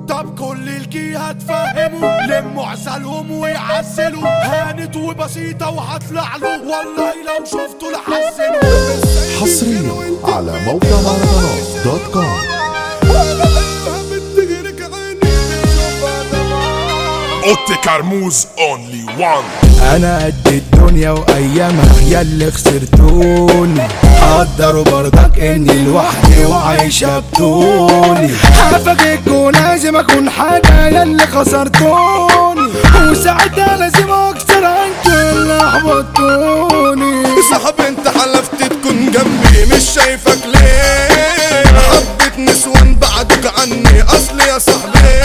طب كل الجهات فهموا لموا عسلهم ويعسلوا هانت وبسيطة وهطلع له والله لو شفتوا لحسنوا حصريا على موقع مهرجانات دوت كوم اوتي كرموز اونلي وان انا قد الدنيا وايامها ياللي خسرتوني قدروا برضك اني لوحدي وعايشة بطولي هفاجئك ولازم اكون حاجة ياللي خسرتوني وساعتها لازم اكسر انتوا اللي احبطتوني صاحب انت حلفت تكون جنبي مش شايفك ليه حبيت نسوان بعدك عني اصل يا صاحبي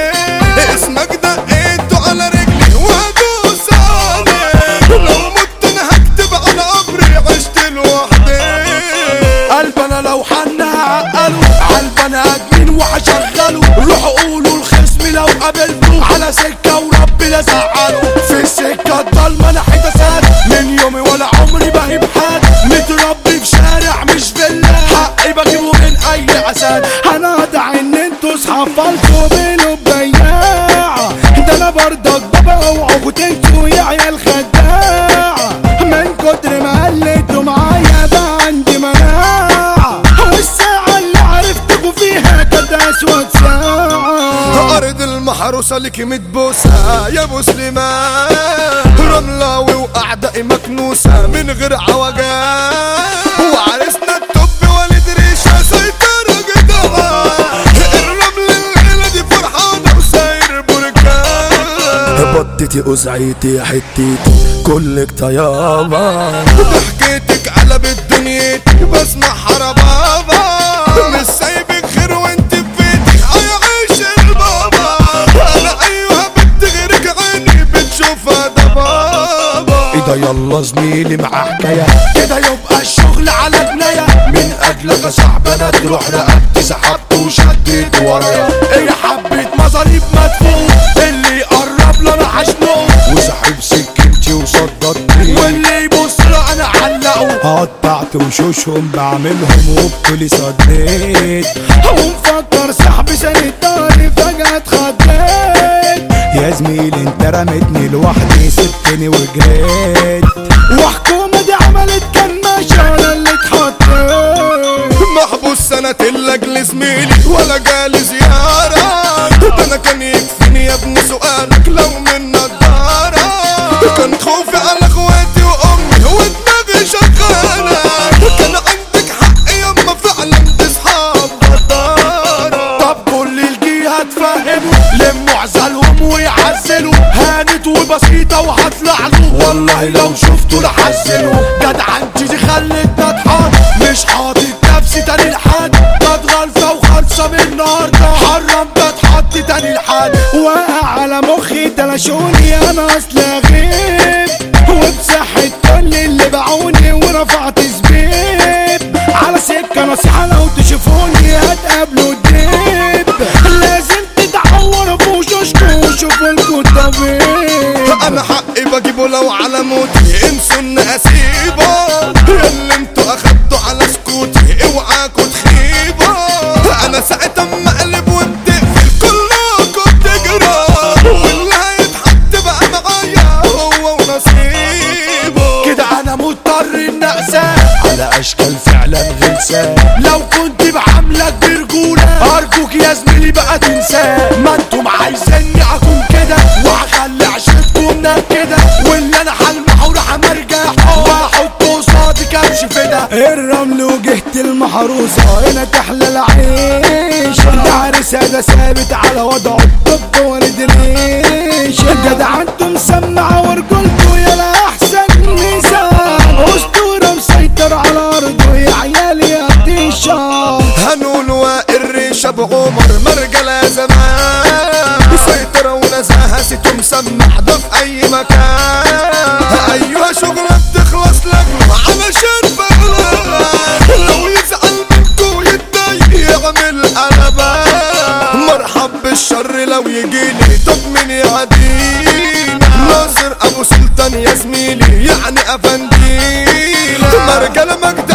اسمك دقيته على رجلي وهدوس عليك لو مت انا هكتب على قبري عشت لوحدي قلب انا لو حن هعقله قلب انا ادمن وهشغله روحوا قولوا الخصم لو قابلته على سكه وربي لا زعله في السكه الضلمه انا حتسات من يومي ولا عمري بهيب حد متربي في شارع مش فيلا حقي بجيبه من اي عساد انا ادعي ان انتوا صحاب فالكوا بينه بياعة ده انا برضك بابا اوعوا تنسوا يا عيال خداعة من كتر ما قلتوا معايا بقى عندي مناعة والساعة اللي عرفتكوا فيها كانت اسود ساعة ارض المحروسه لك متبوسه يا مسلمه رملاوي واعدائي مكنوسه من غير عوجات وعرسنا الطب ولد ريشه سيطره جدعه الرمل الليله دي فرحانه وساير بركان بطتي قزعيتي حتتي كلك طيابة ضحكتك قلبت دنيتي بسمع حربابة مش سايبك غير وانت في بيتك هيعيش البابا انا ايوه بنت غيرك عيني بتشوفها ده بابا ايه ده يلا زميلي مع حكاية كده يبقى الشغل على جناية من اجلك يا صاحبي انا تروح رقبتي سحبت وشديت ورايا ايه حبة مصاريف مدفوع اللي يقرب له انا هشنقه وسحب سكنتي وصدرتني واللي يبص له انا علقه قطعت وشوشهم بعملهم وبكل صديت ومفكر صاحبي سنداني فجأة اتخضيت يا زميلي انت رميتني لوحدي سبتني وجريت وحكومة دي عملت كماشة انا اللي اتحطيت محبوس سنة لاجل زميلي ولا جالي زيارة ده انا كان يكفيني يا ابني سؤالك لو من نضارة كان خوفي على اخواتي وامي ودماغي شغالة كان عندك حق يما فعلا تصحاب غدارة طب كل الجهات فهموا لموا عزلهم ويعزلوا هانت وبسيطة وهطلع له والله لو شفتوا لحزنوا جدعنتي دي خلتني اتحط مش حاطط نفسي تاني لحد كانت غلطة وخالصة من النهاردة حرمت اتحط تاني لحد واقع على مخي تلاشوني انا اصل غيب وبصحة كل اللي باعوني ورفعت زبيب على سكة نصيحة لو تشوفوني هتقابلوا الديب لازم تتعوروا بوشوشكوا وشوفوا لكوا الطبيب انا حقي بجيبه لو على موتي انسوا ان اسيبه اللي انتوا اخدتوا على سكوتي اوعاكوا تخيبوا انا ساعتها اما اقلب وبتقفل كلكوا بتجروا واللي هيتحط بقى معايا هو ونصيبه كده انا مضطر ان اقسى على اشكال فعلا غلسة لو كنت بعاملك برجولة أرجوك يا زميلي بقى تنساه ما انتم عايزيني أكون كده وهخلي عشرتكم كده واللي أنا هلمحه وراح مرجعه وأحط قصادي كبش فدا الرمل وجهة المحروسة هنا تحلى العيش ده عرسها ده ثابت على وضعه الطب ولد ريش جدع انتم مسمع ورجولته يا احسن نساء اسطورة مسيطر على ارضه يا عيالي يا طيشة هنقول والريش ابو عمر مرجلة زمان سيطرة ونزاهة ستو مسمع ده في اي مكان ايوه شغلة بتخلص لك علشان بغلى لو يزعل منكو يتضايق يعمل قلبان مرحب بالشر لو يجيلي طب من يعدينا ناصر ابو سلطان يا زميلي يعني افندينا مرجلة مجد